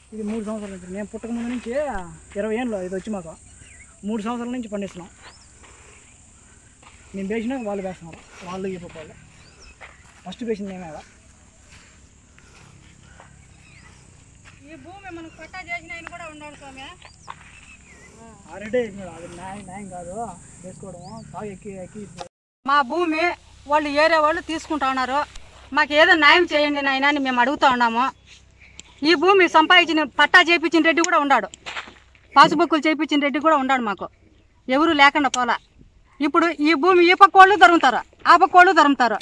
ఇది మూడు సంవత్సరాల నుంచి నేను పుట్టక ముందు నుంచి ఇరవై ఏళ్ళు ఇది వచ్చి మాకు మూడు సంవత్సరాల నుంచి పండిస్తున్నాం మేము వేసినాక వాళ్ళు వేస్తున్నారు వాళ్ళు ఈ పక్క వాళ్ళు ఫస్ట్ వేసింది మేమే కదా ఈ భూమి మనకు పట్టా చేసిన ఆయన కూడా ఉన్నాడు స్వామి ఆల్రెడీ వేసినాడు అది న్యాయం న్యాయం కాదు వేసుకోవడము సాగు ఎక్కి ఎక్కి మా భూమి వాళ్ళు ఏరే వాళ్ళు తీసుకుంటా ఉన్నారు మాకు ఏదో న్యాయం చేయండి నాయన అని మేము అడుగుతా ఉన్నాము ఈ భూమి సంపాదించిన పట్టా చేయించిన రెడ్డి కూడా ఉన్నాడు పాస్బుక్లు చేయించిన రెడ్డి కూడా ఉన్నాడు మాకు ఎవరు లేకుండా పోలా ఇప్పుడు ఈ భూమి ఈ పక్క వాళ్ళు దొరుకుతారు ఆ పక్క వాళ్ళు దొరుకుతారు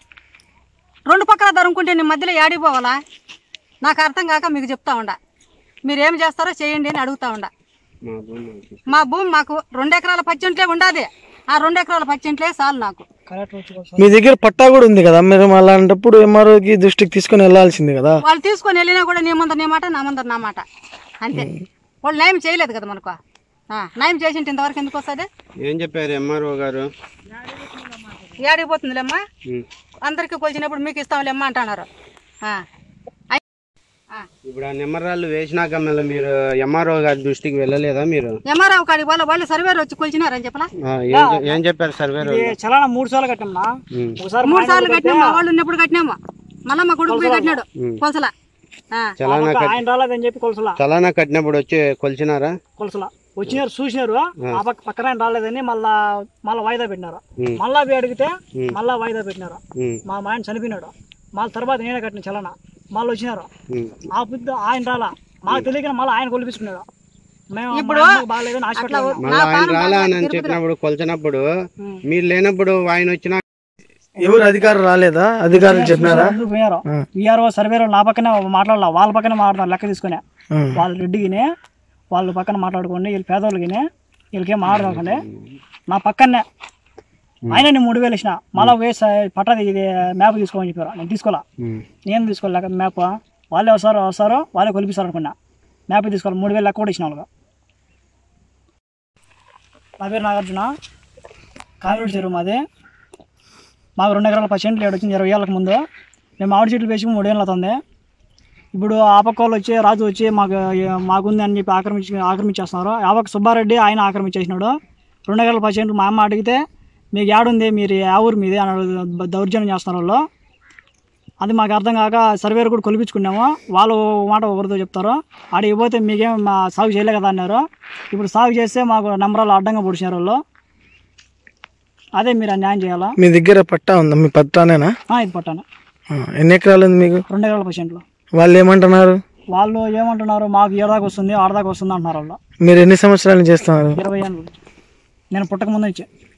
రెండు పక్కల దొరుకుంటే నీ మధ్యలో యాడికి పోవాలా నాకు అర్థం కాక మీకు చెప్తా ఉండ మీరు ఏం చేస్తారో చేయండి అని అడుగుతా ఉండ మా భూమి మాకు. మా భూమి మాకు రెండు ఎకరాల పచ్చింట్లే ఉండాది ఆ రెండు ఎకరాల పచ్చింట్లే చాలు నాకు కలెక్టర్ వచ్చి కూడా మీ దగ్గర పట్టా కూడా ఉంది కదా మీరు అలాంటప్పుడు ఎంఆర్ఓకి దృష్టికి తీసుకొని వెళ్ళాల్సింది కదా వాళ్ళు తీసుకొని వెళ్ళినా కూడా నీ ముందర నీ మాట నా ముందర నా మాట అంతే వాళ్ళు న్యాయం చేయలేదు కదా మనకు ఆ, న్యాయం చేసింటే ఇంతవరకు ఎందుకు వస్తుంది ఏం చెప్పారు ఎంఆర్ఓ గారు ఏడికి పోతుందిలేమ్మా ఉమ్. అందరికీ కొలిచినప్పుడు మీకు ఇస్తాంలేమ్మా అంటున్నారు ఆ. అయ్- ఆ. ఇప్పుడు ఆ నిమ్మరాళ్ళు వేసినాక మళ్ళీ మీరు ఎంఆర్ఓ గారి దృష్టికి వెళ్ళలేదా మీరు ఎంఆర్ఓ కాడికి వాళ్ళ వాళ్ళు సర్వేర్ వచ్చి కొలిచినారని చెప్పలా ఆ, ఏం చె- ఏం చెప్పారు సర్వేర్ ఇది చలానా మూడు సార్లు కట్టామన్నా ఉమ్. ఒకసారి మూడు సార్లు కట్టినాం మా వాళ్ళు ఉన్నప్పుడు కట్టినాము మళ్ళీ మా కొడుకు పోయి కట్టినాడు కొలసల ఆ. చలానా కట్ ఆయన రాలేదని చెప్పి కొలసలా చలానా కట్టినప్పుడు వచ్చి కొలిచినారా కొలసలా వచ్చినారు చూసినారు ఆ పక్క పక్కన ఆయన రాలేదని మళ్ళా మళ్ళా వాయిదా పెట్టినారు ఉమ్. మళ్ళా పోయి అడిగితే మళ్ళా వాయిదా పెట్టినారు ఉమ్. మా మా ఆయన చనిపోయినాడు మళ్ళీ తర్వాత నేనే కట్టిన చలన మళ్ళీ వచ్చినారు ఉమ్. ఆ బుద్ధ ఆయన రాలా మాకు తెలియక మళ్ళీ ఆయన కొలిపించుకున్నాడు మేము ఇప్పుడు మా అమ్మకి బాగాలేదని హాస్పిటల్ అట్లా మళ్ళీ ఆయన రాలా అని చెప్పినప్పుడు కొలిచినప్పుడు మీరు లేనప్పుడు ఆయన వచ్చినా ఎవరు అధికారులు రాలేదా అధికారులు చెప్పినారా అందరూ పోయారు విఆర్ఓ సర్వేలో నా పక్కనే మాట్లాడాల వాళ్ళ పక్కనే మాట్లాడుతున్నారు లెక్క తీసుకునే ఉం. వాళ్ళ రెడ్డికినే వాళ్ళ పక్కన మాట్లాడుకోండి వీళ్ళు పేదోళ్ళకినే వీళ్ళకేం మాట్లాడుకోండి నా పక్కనే ఆయన నేను మూడు వేలు ఇచ్చిన మళ్ళీ వేసి పట్టది ఇది మ్యాప్ తీసుకోమని చెప్పారు నేను తీసుకోవాలా ఉమ్. నేను తీసుకోలేక మ్యాప్ వాళ్ళే వస్తారు వస్తారో వాళ్ళే కొలిపిస్తారు అనుకున్నా మ్యాప్ తీసుకోవాలి మూడు వేలు లెక్క కూడా ఇచ్చిన వాళ్ళకి నా పేరు నాగార్జున కావేరి చెరువు మాది మాకు రెండు ఎకరాల పది సెంట్లు ఏడు వచ్చింది ఇరవై ఏళ్ళకి ముందు మేము మామిడి చెట్లు వేసి మూడేళ్ళు అవుతుంది ఇప్పుడు ఆ పక్క వాళ్ళు వచ్చి రాజు వచ్చి మాకు మాకుంది అని చెప్పి ఆక్రమించి ఆక్రమించేస్తున్నారు ఆ పక్క సుబ్బారెడ్డి ఆయన ఆక్రమించేసినాడు రెండు ఎకరాల పది సెంట్లు మా అమ్మ అడిగితే మీకు ఏడుంది మీరు ఆ ఊరు మీది అని అడుగు- దౌర్జన్యం చేస్తున్నారు వాళ్ళు అది మాకు అర్థం కాక సర్వేర్ కూడా కొలిపించుకున్నాము వాళ్ళు ఒక మాట ఒకరితో చెప్తారు ఆడికి పోతే మీకేం మా సాగు చేయలే కదా అన్నారు ఇప్పుడు సాగు చేస్తే మాకు నెంబరాలు అడ్డంగా పొడిచినారు వాళ్ళు అదే మీరు న్యాయం చేయాలా మీ దగ్గర పట్టా ఉందా మీ పట్టానేనా ఆ, ఇది పట్టాను ఆ, ఎన్ని ఎకరాలు ఉంది మీకు రెండు ఎకరాల పర్సెంట్లు వాళ్ళు ఏమంటున్నారు వాళ్ళు ఏమంటున్నారు మాకు ఏడాదాకా వస్తుంది ఆడదాకా వస్తుంది అంటున్నారు వాళ్ళు మీరు ఎన్ని సంవత్సరాలు చేస్తున్నారు ఇరవై ఏళ్ళు నేను పుట్టక ముందు నుంచి